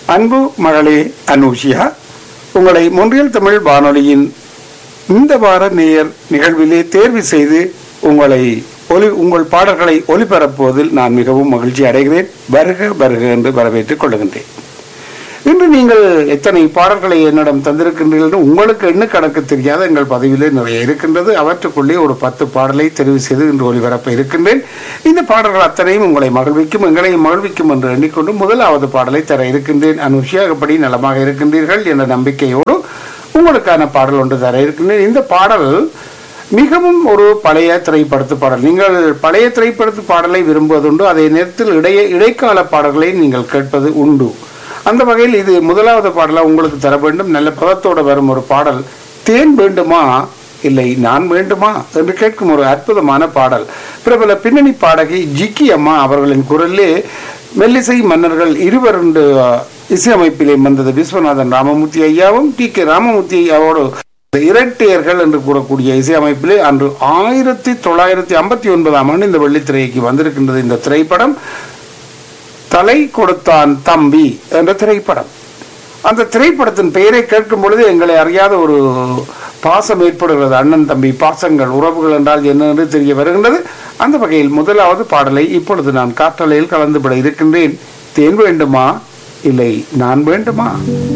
அன்பு மகளே அனூஷியா உங்களை மொன்றியல் தமிழ் வானொலியின் இந்த வார நேயர் நிகழ்விலே தேர்வு செய்து உங்களை ஒலி உங்கள் பாடல்களை ஒலிபரப்புவதில் நான் மிகவும் மகிழ்ச்சி அடைகிறேன் வருக வருக என்று வரவேற்றுக் கொள்கின்றேன் இன்று நீங்கள் எத்தனை பாடல்களை என்னிடம் தந்திருக்கின்றீர்கள் என்று உங்களுக்கு என்ன கணக்கு தெரியாத எங்கள் பதிவிலே நிறைய இருக்கின்றது அவற்றுக்குள்ளே ஒரு பத்து பாடலை தெரிவு செய்து இன்று ஒளிபரப்ப இருக்கின்றேன் இந்த பாடல்கள் அத்தனையும் உங்களை மகிழ்விக்கும் எங்களையும் மகிழ்விக்கும் என்று எண்ணிக்கொண்டு முதலாவது பாடலை தர இருக்கின்றேன் அனுஷியா எப்படி நலமாக இருக்கின்றீர்கள் என்ற நம்பிக்கையோடு உங்களுக்கான பாடல் ஒன்று தர இருக்கின்றேன் இந்த பாடல் மிகவும் ஒரு பழைய திரைப்படத்து பாடல் நீங்கள் பழைய திரைப்படத்து பாடலை விரும்புவதுண்டு அதே நேரத்தில் இடைய இடைக்கால பாடல்களை நீங்கள் கேட்பது உண்டு அந்த வகையில் இது முதலாவது பாடலா உங்களுக்கு தர வேண்டும் நல்ல பதத்தோடு வரும் ஒரு பாடல் தேன் வேண்டுமா இல்லை நான் வேண்டுமா என்று கேட்கும் ஒரு அற்புதமான பாடல் பிரபல பின்னணி பாடகி ஜிக்கி அம்மா அவர்களின் குரலிலே மெல்லிசை மன்னர்கள் இருவர் என்று இசையமைப்பிலே வந்தது விஸ்வநாதன் ராமமூர்த்தி ஐயாவும் டி கே ராமமூர்த்தி ஐயாவோடு இரட்டையர்கள் என்று கூறக்கூடிய இசையமைப்பிலே அன்று ஆயிரத்தி தொள்ளாயிரத்தி ஐம்பத்தி ஒன்பதாம் ஆண்டு இந்த வெள்ளித்திரைக்கு வந்திருக்கின்றது இந்த திரைப்படம் தலை கொடுத்தான் தம்பி என்ற திரைப்படம் அந்த திரைப்படத்தின் பெயரை கேட்கும் பொழுது எங்களை அறியாத ஒரு பாசம் ஏற்படுகிறது அண்ணன் தம்பி பாசங்கள் உறவுகள் என்றால் என்ன என்று தெரிய வருகின்றது அந்த வகையில் முதலாவது பாடலை இப்பொழுது நான் காற்றலையில் கலந்துவிட இருக்கின்றேன் தேன் வேண்டுமா இல்லை நான் வேண்டுமா